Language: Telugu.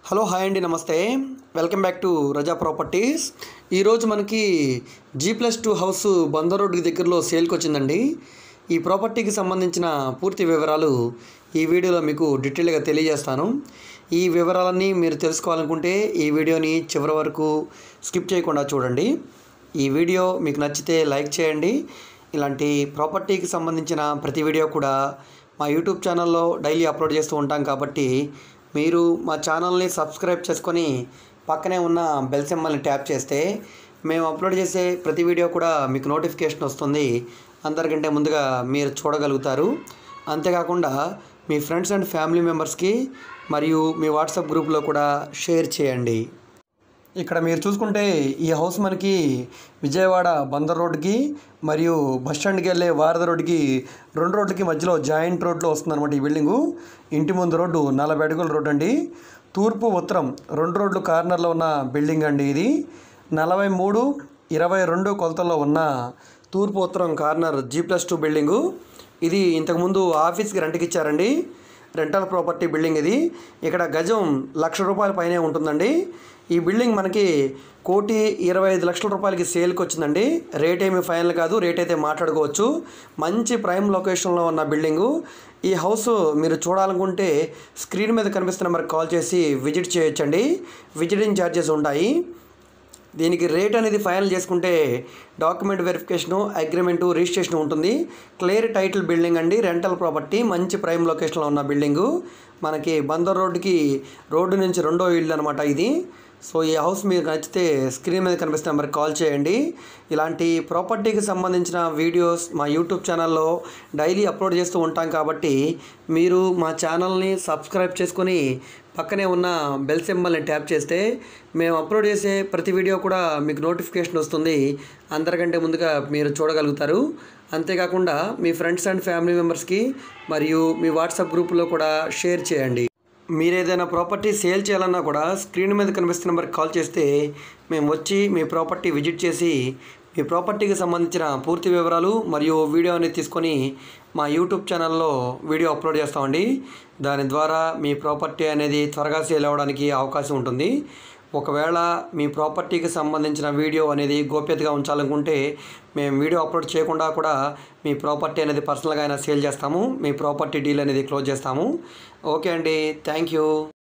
హలో హాయ్ అండి నమస్తే welcome back to Raza properties ఈరోజు మనకి G plus two house Bandar రోడ్డుకి దగ్గరలో సేల్కి వచ్చిందండి ఈ ప్రాపర్టీకి సంబంధించిన పూర్తి వివరాలు ఈ వీడియోలో మీకు డీటెయిల్గా తెలియజేస్తాను ఈ వివరాలన్నీ మీరు తెలుసుకోవాలనుకుంటే ఈ వీడియోని చివరి వరకు స్కిప్ చేయకుండా చూడండి ఈ వీడియో మీకు నచ్చితే లైక్ చేయండి ఇలాంటి ప్రాపర్టీకి సంబంధించిన ప్రతి వీడియో కూడా మా యూట్యూబ్ ఛానల్లో డైలీ అప్లోడ్ చేస్తూ ఉంటాం కాబట్టి మీరు మా ఛానల్ని సబ్స్క్రైబ్ చేసుకొని పక్కనే ఉన్న బెల్ సింబల్ని ట్యాప్ చేస్తే మేము అప్లోడ్ చేసే ప్రతి వీడియో కూడా మీకు నోటిఫికేషన్ వస్తుంది అందరికంటే ముందుగా మీరు చూడగలుగుతారు అంతేకాకుండా మీ ఫ్రెండ్స్ అండ్ ఫ్యామిలీ మెంబర్స్కి మరియు మీ వాట్సాప్ గ్రూప్లో కూడా షేర్ చేయండి ఇక్కడ మీరు చూసుకుంటే ఈ హౌస్ మనకి విజయవాడ బందర్ రోడ్డుకి మరియు బస్ స్టాండ్కి వెళ్ళే వారధ రోడ్డుకి రెండు రోడ్లకి మధ్యలో జాయింట్ రోడ్లో వస్తుందన్నమాట ఈ బిల్డింగు ఇంటి ముందు రోడ్డు నలభై అడుగుల రోడ్డు అండి తూర్పు ఉత్తరం రెండు రోడ్లు కార్నర్లో ఉన్న బిల్డింగ్ అండి ఇది నలభై మూడు ఇరవై రెండు కొలతల్లో ఉన్న తూర్పు ఉత్తరం corner G plus two building ఇది ఇంతకుముందు ఆఫీస్కి రెంట్కి ఇచ్చారండి రెంటల్ ప్రాపర్టీ బిల్డింగ్ ఇది ఇక్కడ గజం లక్ష రూపాయల పైనే ఉంటుందండి ఈ బిల్డింగ్ మనకి కోటి ఇరవై ఐదు లక్షల రూపాయలకి సేల్కి వచ్చిందండి రేట్ ఏమి ఫైనల్ కాదు రేట్ అయితే మాట్లాడుకోవచ్చు మంచి ప్రైమ్ లొకేషన్లో ఉన్న బిల్డింగు ఈ హౌస్ మీరు చూడాలనుకుంటే స్క్రీన్ మీద కనిపిస్తున్న నెంబర్కి కాల్ చేసి విజిట్ చేయొచ్చండి విజిటింగ్ ఛార్జెస్ ఉంటాయి దీనికి రేట్ అనేది ఫైనల్ చేసుకుంటే డాక్యుమెంట్ వెరిఫికేషను అగ్రిమెంటు రిజిస్ట్రేషన్ ఉంటుంది క్లియర్ టైటిల్ బిల్డింగ్ అండి రెంటల్ ప్రాపర్టీ మంచి ప్రైమ్ లొకేషన్లో ఉన్న బిల్డింగు మనకి బందర్ రోడ్డుకి రోడ్డు నుంచి రెండో ఇల్లు అనమాట ఇది సో ఈ హౌస్ మీకు నచ్చితే స్క్రీన్ మీద కనిపిస్తున్న నెంబర్కి కాల్ చేయండి ఇలాంటి ప్రాపర్టీకి సంబంధించిన వీడియోస్ మా యూట్యూబ్ ఛానల్లో డైలీ అప్లోడ్ చేస్తూ ఉంటాం కాబట్టి మీరు మా ఛానల్ని సబ్స్క్రైబ్ చేసుకొని పక్కనే ఉన్న బెల్ సింబల్ని ట్యాప్ చేస్తే మేము అప్లోడ్ చేసే ప్రతి వీడియో కూడా మీకు నోటిఫికేషన్ వస్తుంది అందరికంటే ముందుగా మీరు చూడగలుగుతారు అంతేకాకుండా మీ ఫ్రెండ్స్ అండ్ ఫ్యామిలీ మెంబర్స్కి మరియు మీ వాట్సాప్ గ్రూప్లో కూడా షేర్ చేయండి మీరు ఏదైనా ప్రాపర్టీ సేల్ చేయాలన్నా కూడా స్క్రీన్ మీద కనిపిస్తున్న నెంబర్కి కాల్ చేస్తే మేము వచ్చి మీ ప్రాపర్టీ విజిట్ చేసి మీ ప్రాపర్టీకి సంబంధించిన పూర్తి వివరాలు మరియు వీడియో అనేది తీసుకొని మా యూట్యూబ్ ఛానల్లో వీడియో అప్లోడ్ చేస్తామండి దాని ద్వారా మీ ప్రాపర్టీ అనేది త్వరగా సేల్ అవ్వడానికి అవకాశం ఉంటుంది ఒకవేళ మీ ప్రాపర్టీకి సంబంధించిన వీడియో అనేది గోప్యతగా ఉంచాలనుకుంటే మేము వీడియో అప్లోడ్ చేయకుండా కూడా మీ ప్రాపర్టీ అనేది పర్సనల్గా అయినా సేల్ చేస్తాము మీ ప్రాపర్టీ డీల్ అనేది క్లోజ్ చేస్తాము ఓకే అండి థ్యాంక్ యూ